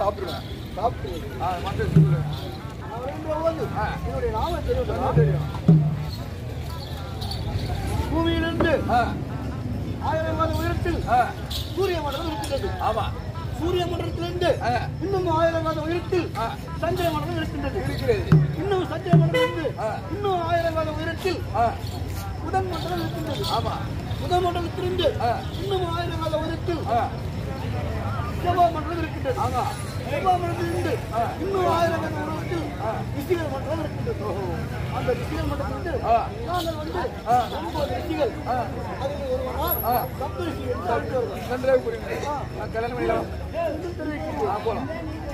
சாப்பிடுவேன் சாப்பிட்டு ஆ மட்டும் சொல்லுவேன் நான் வருகின்ற போது ஆ. என்னுடைய நாமம் தெரியும் நல்லா தெரியும் பூமியிலிருந்து ஆ ஆயிரம் மாத உயரத்தில் ஆ சூரிய மண்டலம் இருக்கின்றது ஆமா சூரிய மண்டலத்திலிருந்து ஆ இன்னும் ஆயிரம் மாத உயரத்தில் ஆ சந்திர மண்டலம் இருக்கின்றது இருக்கிறது இன்னும் சந்திர மண்டலத்திலிருந்து ஆ. இன்னும் ஆயிரம் மாத உயரத்தில் ஆ புதன் மண்டலம் இருக்கின்றது ஆமா புதன் மண்டலத்திலிருந்து ஆ. இன்னும் ஆயிரம் மாத உயரத்தில் ஆ செவ்வாய் மண்டலம் இருக்கின்றது ஆமா செவ்வாய் மண்டலத்திலிருந்து ஆ. இன்னும் ஆயிரம் மாத உயரத்தில் ரிஷிகள் மண்டலம் இருக்கின்றது அந்த ரிஷிகள் மண்டலத்திலிருந்து ஆ. நாங்கள் வந்து ஆ. ஒன்பது ரிஷிகள் ஆ அதில் ஒருவரால் ஆ. சப்த ரிஷி என்று அழைத்தவர்கள் நன்றாக புரியுது நான் கல்யாணம் பண்ணிடலாம் என்று தெரிவிக்கின்றோம் ஆ போலாம்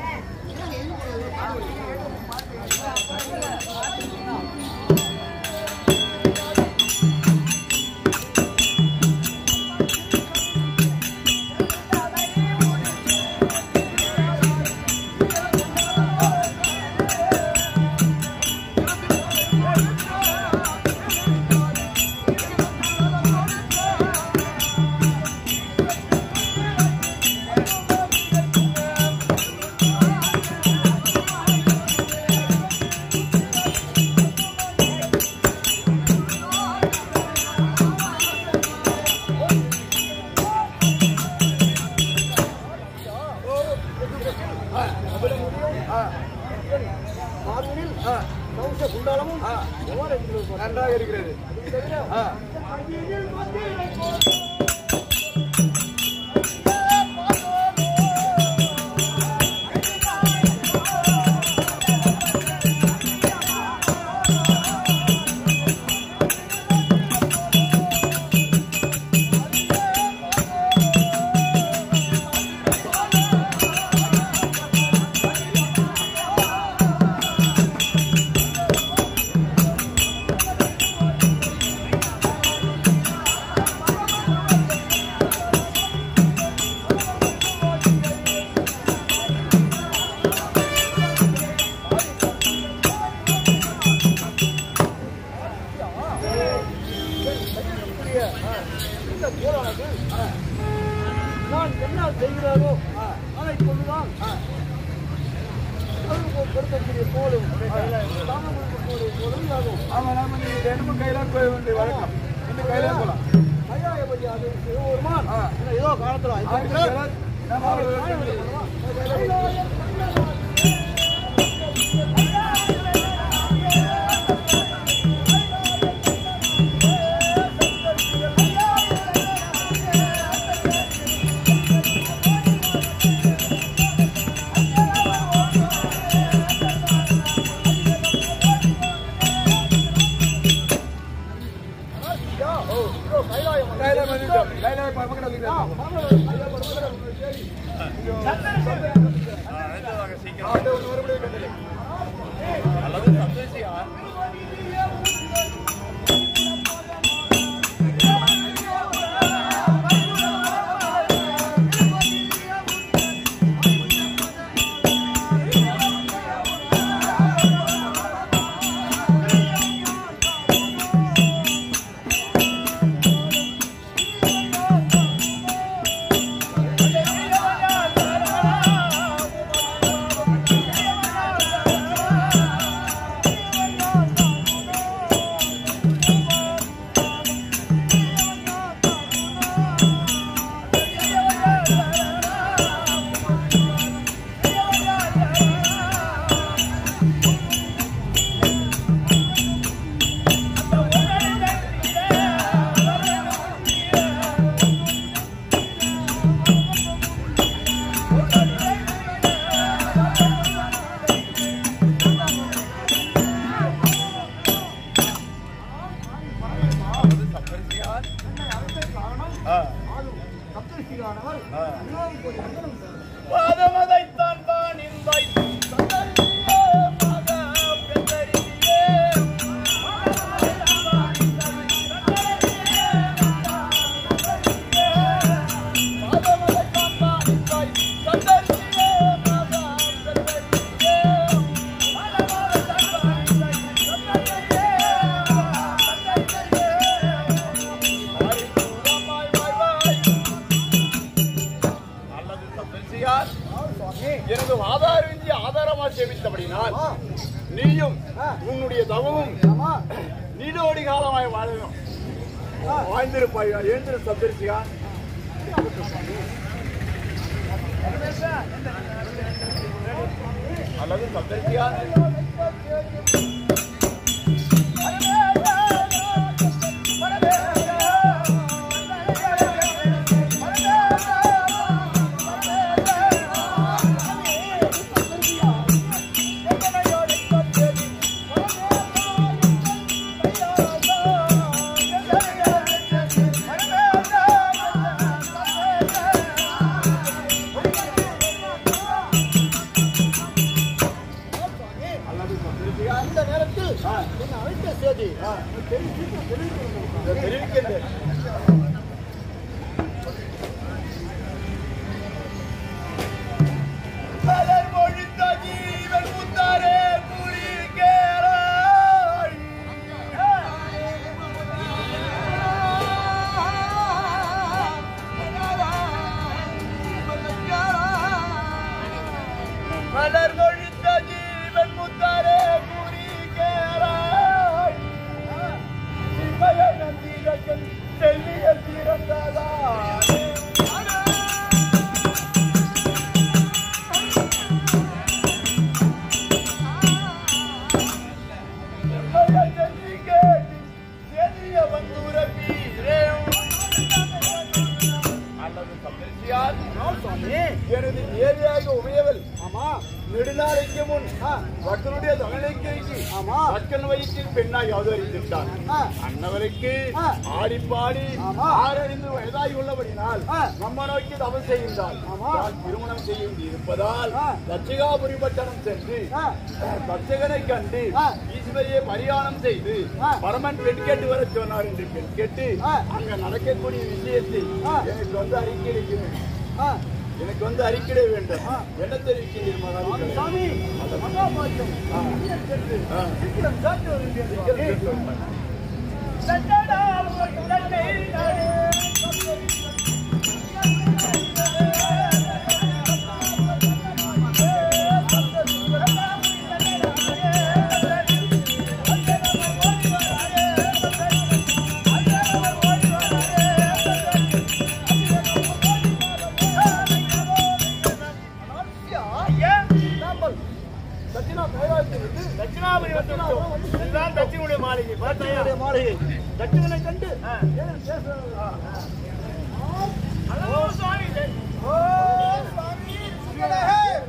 ஆ மார்பினில் ஆ கவச குண்டாலமும் ஆ எவ்வாறு இருக்கிறது நன்றாக இருக்கிறது ஆ இந்த போரானது நான் என்ன செய்கிறாரோ அதை கொண்டுதான் கொடுக்கக்கூடிய போலும் தானம் கொடுக்கக்கூடிய போலும் ஆகும் ஆமா நாம நீ தினமும் கையிலாம் போய் வேண்டிய வழக்கம் இந்த கையிலாம் போலாம் கையாயபதி அது ஒரு மான் ஆ. ஏதோ காலத்துல ஆயிரத்தி நம்ம அவர் கைலாயம் கையிலாம் வந்துட்டோம் கையிலாம் பக்கத்தில் வந்துக்கிறேன் சப்தரிஷிகளானவர் மிகவும் கோடி வந்தனம் செய்தார். பாதமதைத்தான் தான் இன்பாய் அல்லது சப்தரிசியார் நீயும் உன்னுடைய தவமும் ஆமா நீடோடி காலமாய் வாழணும் வாழ்ந்திருப்பாய் எழுந்திரு சப்தரிசியா அல்லது சப்தரிசியா அல்லது சப்தரிசியா அந்த நேரத்தில் என்ன அழைத்த செய்தி தெரிவிக்கின்றேன் மலர் மொழித்த ஜீவன் முத்தாரே புலிகேராய். மலர் மொழித்த ஜீவன் முத்தாரே புலிகேராய். சிவய நந்திகள் செல்லிய திறந்ததானே. சிவய நந்திகள் செல்லிய வந்தூர வீரே. அல்லது சப்தரிசியார் எனது ஏரியாக உமையவள் ஆமா நெடுநாளைக்கு முன் மக்களுடைய தகவலைக்கு ஆமா. மக்கள் வயிற்றில் பெண்ணாய் அவதரித்திருந்தார் ஆ. அன்னவருக்கு ஆ. ஆடி பாடி ஆமா. ஆறறிந்து வயதாகி உள்ளபடினால் ஆ. நம்ம நோக்கி தவம் செய்கின்றார் ஆமா. நான் திருமணம் செய்ய இருப்பதால் ஆ. தட்சிகாபுரி பட்டணம் சென்று ஆ. தட்சகனை கண்டு ஆ. ஈஸ்வரியை பரியாணம் செய்து ஆ. பரமன் பெண் கேட்டு வர சொன்னார் என்று பெண் கேட்டு ஆ. அங்க நடக்கக்கூடிய விஷயத்தை ஆ. எனக்கு வந்து அறிக்கையிடுகிறேன் ஆ. எனக்கு வந்து அறிக்கையிட வேண்டும் என்ன தெரிவிக்கிறீர் மகாராஜா சாமி மகாபாக்கியம் ஆ. சீக்கிரம் சாட்டு வருகிறேன் தட்சிணா கைலாயத்திலிருந்து தட்சிணாபுரி வந்துவிட்டோம். இதுதான் தட்சிணுடைய மாளிகை பார்த்தாயா? தட்சிணனுடைய மாளிகை தட்சிணனை கண்டு ஏன் பேசுறது? ஹலோ சுவாமி ஓ சாமி சுகலே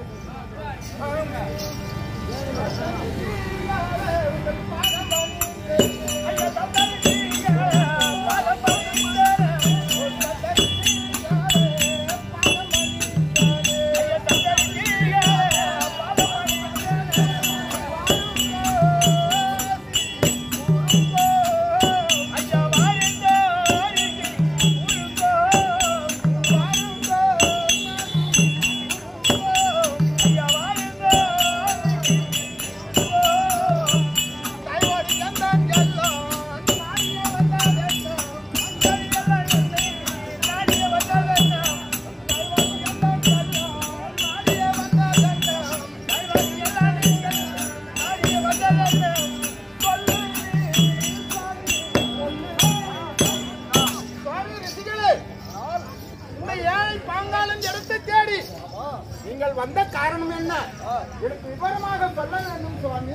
சுவாமி ரிஷிகளே, இந்த ஏழை பாங்காளன் இடத்தை தேடி நீங்கள் வந்த காரணம் என்ன எனக்கு விவரமாக சொல்ல வேண்டும் சுவாமி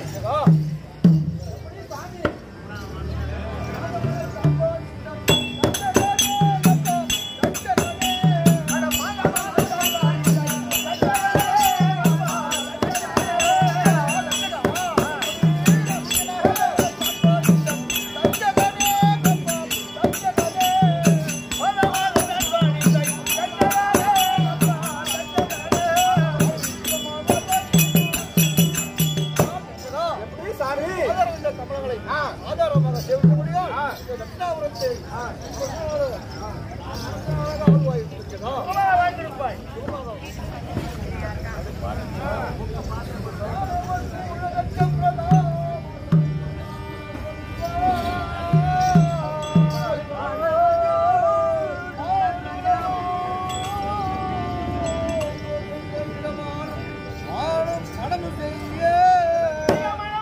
எப்படி சாமி ஆதாரம் இந்த தமிழர்களை ஆதாரமாக சேவிக்க முடியும் இந்த தட்சிணாபுரத்தை மனம் செய்ய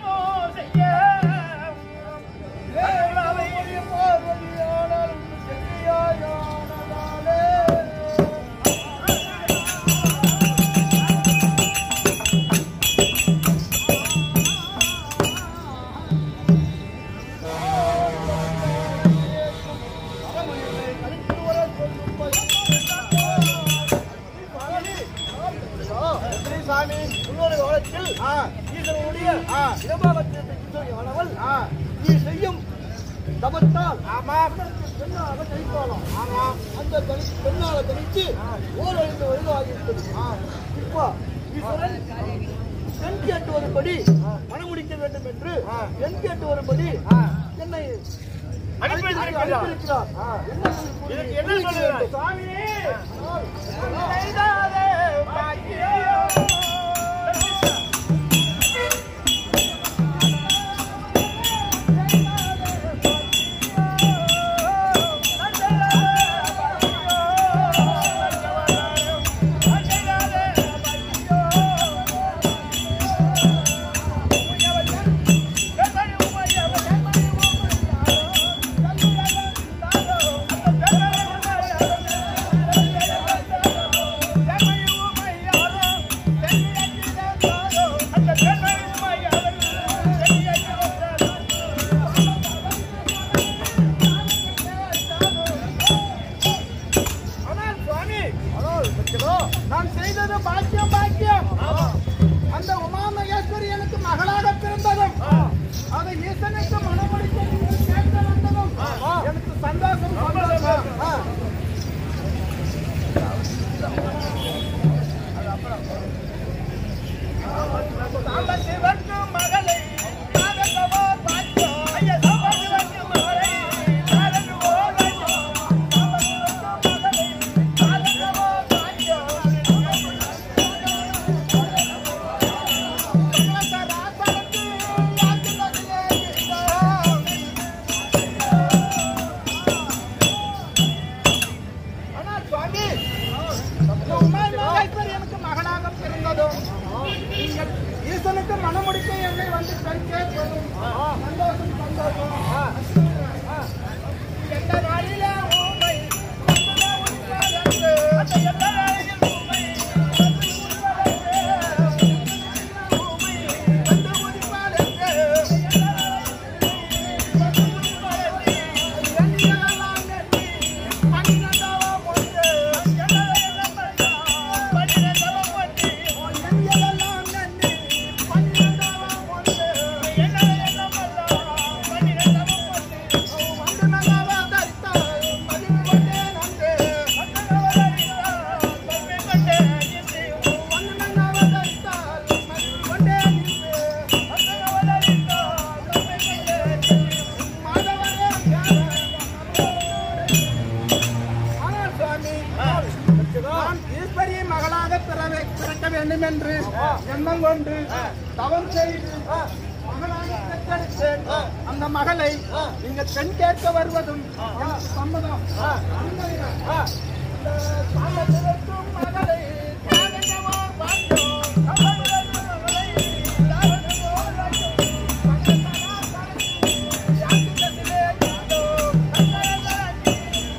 ஈசனுடைய இடமாவற்றவள் நீ செய்யும் தவத்தால் பெண்ணாக கழிப்பாளாம் அந்த கணி- பெண்ணால கணிச்சு ஓரழிந்து வயது ஆகிவிட்டது இப்போ ஈஸ்வரன் பெண் கேட்டு வரும்படி மனமுடிக்க வேண்டும் என்று பெண் கேட்டு வரும்படி என்னை அனுப்பி வைத்திருக்கிறார். அனுப்பியிருக்கிறார். என்ன சொல்லி கூறி- இதற்கு என்ன சொல்லுகிறார்? சுவாமி ஆனால் சுவாமி நான் செய்தது பாக்கியம் பாக்கியம் அந்த உமா மகேஸ்வரி எனக்கு மகளாக பிறந்ததும் அதை ஈசனுக்கு மனமளிக்க நீங்கள் கேட்க வந்ததும் எனக்கு சந்தோஷம் சந்தோஷம் ஆ. சாம்பசிவர்க்கும் மகளை நாகசவோ பாக்கியம். ஐயா, சாம்பசிவர்க்கும் மகளை நாகசவோ பாக்கியம். சாம்பசிவர்க்கும் மகளை நாகசவோ பாக்கியம். ராசரத்து யாத்திரத்திலே இருந்தோம். ஆனால் சுவாமி இந்த உமாய் மகேஸ்வரி எனக்கு மகனாக பிறந்ததும் நீங்கள் ஈசனுக்கு மனமுடிக்க என்னை வந்து பெண் கேட்பதும் சந்தோஷம் சந்தோஷம் எந்த நாளிலே ஊமை வந்ததோ உன்பாலன்று. அந்த எந்த நாளில் ஊமை வந்து உன்பாலன்று. ஊமை வந்து உன்பாலன்று. எண்ணியெல்லாம் எண்ணி பன்னிரண்டாம் ஒன்று. எண்ணியெல்லாம் பன்னிரண்டாம் ஒன்று. எண்ணியெல்லாம் எண்ணி பன்னிரண்டாம் ஒன்று. எண்ணியெல்லாம் பன்னிரண்டாம் ஒன்று. வந்து நல்லாவா தரித்தால் மதிவு கொண்டேன் அன்று. வந்து நல்லாவா தரித்தால் மதிவு கொண்டேன் இன்று. வந்து நல்லாவா தரித்தால் மதிவு கொண்டேன் இன்று. வந்து நல்லாவா தரித்தால் மதிவு கொண்டேன் இன்று. மாதவரே ஆனால் சுவாமி நான் ஈஸ்வரியை மகளாக பிறவை பிறக்க வேண்டும் என்று எண்ணம் கொண்டு தவம் செய்து மகளாக பெற்றெடுத்தேன் அந்த மகளை நீங்க பெண் கேட்க வருவதும் எனக்கு சம்மதம் உண்மைதான். இந்த சாமத்திற்கும் மகளை தியாகமோ பாக்கியம். சாமத்திற்கும் மகளை தியாகமோ பாக்கியம். பக்கத்தனா தனக்கு யாத்திரத்திலே கண்டோம். கண்டரங்கராக்கி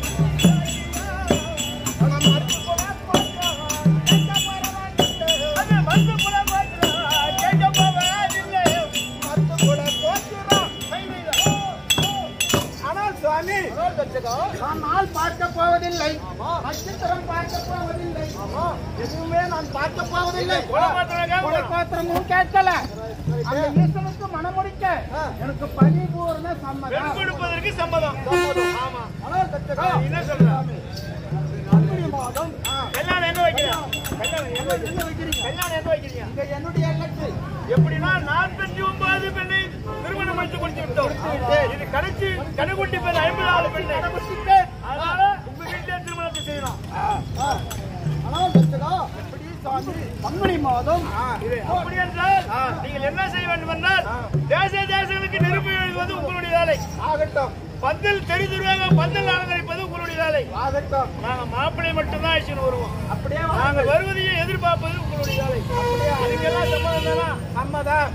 ஆனால் சுவாமி நான் நாள் பார்க்க போவதில்லை நட்சத்திரம் பார்க்க போவதில்லை எதுவுமே நான் பார்க்க போவதில்லை குலப்பாத்திரமும் கேட்கல அந்த ஈசனுக்கு மனமுடிக்க எனக்கு பரிபூர்ண சம்மதம் கொடுப்பதற்கு சம்மதம் ஆமா ஆனால் தச்சகா, என்ன சொல்ற பங்குனி மாதம் கல்யாணம் என்ன வைக்கிறீங்க கல்யாணம் என்ன என்ன வைக்கிறீங்க கல்யாணம் என்ன வைக்கிறீங்க இங்க என்னுடைய எண்ணத்தை எப்படின்னா நாற்பத்தி ஒன்பது பெண்ணை திருமணம் முடித்து கொடுத்து விட்டோம் இது கடைசி கடைக்குட்டி பெண் ஐம்பதாவது பெண்ணை அதனால உங்க வீட்டிலே திருமணத்தை செய்யணும் ஆனால் தச்சகா, எப்படி சாமி பங்குனி மாதம் இது அப்படி என்றால் நீங்கள் என்ன செய்ய வேண்டும் என்றால் தேச தேசங்களுக்கு நெருப்பு எழுதுவது உங்களுடைய வேலை ஆகட்டும் பந்தல் தெரு தெருவாக பந்தல் அலங்கரிப்பது உங்களுடைய வேலை ஆகட்டும் நாங்க மாப்பிள்ளை மட்டும்தான் அழைச்சின்னு வருவோம் அப்படியே நாங்கள் வருவதையும் எதிர்பார்ப்பது உங்களுடைய வேலை இதுக்கெல்லாம் சம்மதம் தானா சம்மதம்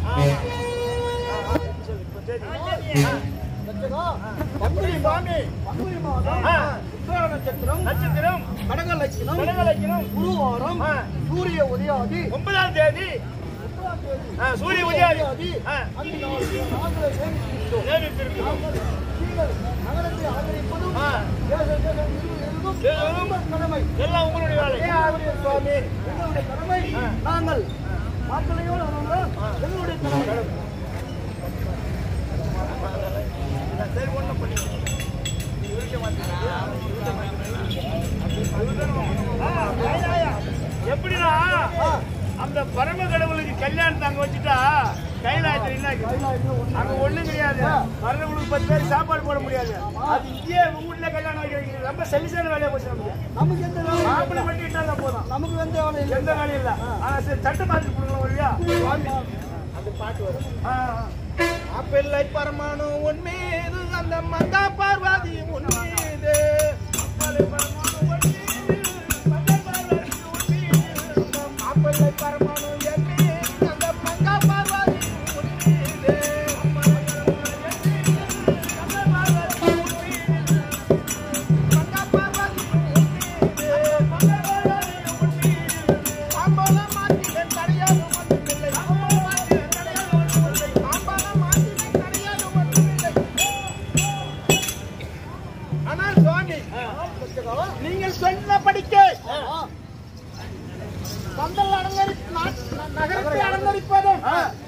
தச்சகா, பங்குனி சுவாமி பங்குனி மாதம் ஆ. உத்திராட நட்சத்திரம் நட்சத்திரம் கடக லட்சணம் கடகலக்கினம் குருவாரம் ஆ. சூரிய உதயாதி ஒன்பதாம் தேதி ஒன்பதாம் தேதி ஆ, சூரிய உதயாதி ஆ, அந்த நாளில் நாங்களே சேமித்திருக்கிறோம். நேமித்திருக்கிறோம். நாங்கள் நீங்கள் நகரத்தை ஆதரிப்பதும் ஆ, தேச தேசம் இருவதும் எழுதும் உங்கள் கடமை எல்லாம் உங்களுடைய வேலை ஏன் ஆகுது சுவாமி எங்களுடைய கடமை நாங்கள் மாப்பிள்ளையோடு வரணும் எங்களுடைய கடமை சரி ஒண்ணும் பண்ணி எப்படின்னா அந்த பரம கடவுளுக்கு கல்யாணத்தை அங்க வச்சுட்டா கைலாயத்துல என்ன இருக்குது? அங்க ஒண்ணும் கிடையாது வரவங்களுக்கு பத்து பேர் சாப்பாடு போட முடியாது அது இங்கேயே வீட்டுல கல்யாணம் வைக்கிறது ரொம்ப செலிசான வேலையை போச்சு நமக்கு நமக்கு எந்த வேலை மாப்பிள்ளை மட்டும் இட்டாங்க போதும் நமக்கு எந்த வேலை இல்லை எந்த வேலையும் இல்ல ஆனா சரி சட்டை மாத்தி கொடுக்கலாம் இல்லையா அந்த பாட்டு வரும் ஆ, ஆ. மாப்பிள்ளை பரமானு உன் மீது அந்த மங்கா பார்வதி உன் மீது மாப்பிள்ளை பரமானு என் மீது அந்த மங்கா பார்வதி உன் மீது மங்கா பார்வதி உன் மீது மாம்பழம் மாற்றினேன் தடையாது ஒன்றுமில்லை மாம்பழம் மாற்றினேன் தடையாது ஒன்றுமில்லை மாம்பழம் மாற்றினேன் தடையாது ஒன்றுமில்லை ஆனால் சுவாமி நீங்கள் சொன்னபடிக்க பந்தல் அலங்கரி நா- நகரத்தை அலங்கரிப்பதும்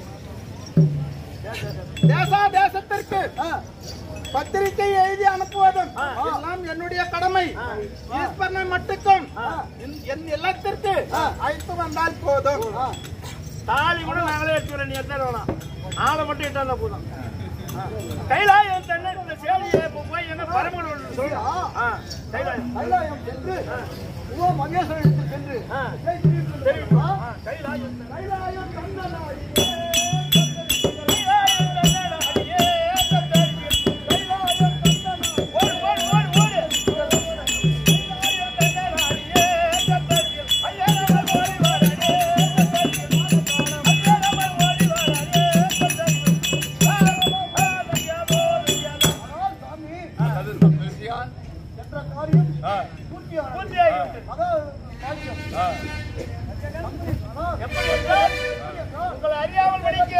தேசா தேசத்திற்கு பத்திரிகை எழுதி அனுப்புவதும் எல்லாம் என்னுடைய கடமை ஈஸ்வரனை மட்டுக்கும் என்- என் இல்லத்திற்கு அழைத்து வந்தால் போதும் தாலி கூட நாங்களே எடுத்துக்கிறோம் நீ எத்தனை வேணாம் ஆளை மட்டும் இட்டாங்க போதும் கைலாயம் தன்னை இந்த சேலியை இப்ப போய் எங்க பரமன் சொல்லு ஆ, கைலாயம் கைலாயம் சென்று உமா மகேஸ்வரன் இடத்தில் சென்று ஆ. பேசிட்டு தெரியுமா இருந்தோம். ஆ, கைலாயம் தன்னை- கைலாயம் கந்தனாடி கைலாயம் தன்னை அடியே தந்தரியே. கைலாயம் தன்னை ஓடு, ஓடு, ஓடு, ஓடு. கைலாயம் தன்னை அடியே தந்தரியே. ஐயனவர் ஓடி வாரே தந்தரியே. ஐயனவர் ஓடி வாரே தந்தரியே. ஆ, ஆ, ஐயா, ஓ, ஐயா. ஆனால் சாமி என்ற காரியம் பூர்த்தியானது. பூர்த்தியாகிவிட்டது. அதாவது காரியம். ஆனால் எப்படி என்றால், உங்களை அறியாமல் படிக்க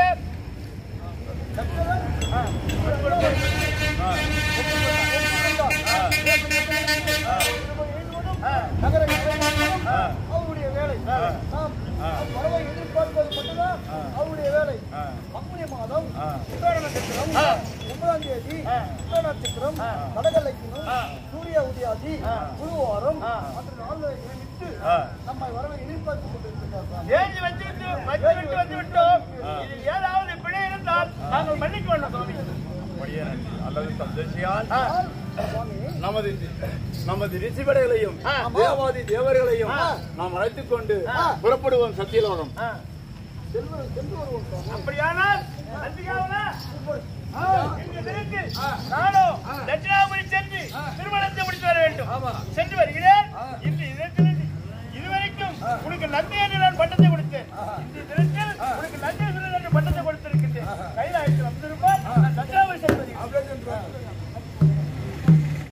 நகர கலைஞர்களும் அவருடைய வேலை நாம் வரவை எதிர்பார்ப்பது மட்டும்தான் அவருடைய வேலை பங்குனி மாதம் உத்தர நட்சத்திரம் ஒன்பதாம் தேதி உத்தர நட்சத்திரம் கடகலைக்கணும் சூரிய உதயாதி குருவாரம் மற்ற நாள்களை நியமித்து நம்மை வரவை எதிர்பார்த்துக் கொண்டிருக்கிறார் சாமி. ஏஞ்சி வச்சுக்கிட்டு வச்சுக்கிட்டு வந்து விட்டோம் இதில் ஏதாவது பிழை இருந்தால் நாங்கள் மன்னிக்க வேண்டும் சுவாமி அல்லது சந்தோஷியால் சுவாமி நமது நமது ரிஷிபடைகளையும் ஆ. தேவாதி தேவர்களையும் ஆ. நாம் அழைத்துக் கொண்டு புறப்படுவோம் சத்தியலோகம் ஆ, செல்வ சென்று வருவோம் சாமி. அப்படியானால் நந்திகாவனா இன்று தினத்தில் நானும் தட்சிணாபுரி சென்று திருமணத்தை முடித்து வர வேண்டும் சென்று வருகிறேன் இன்று இதற்கு இதுவரைக்கும் உனக்கு நன்றி என்று நான் பட்டத்தை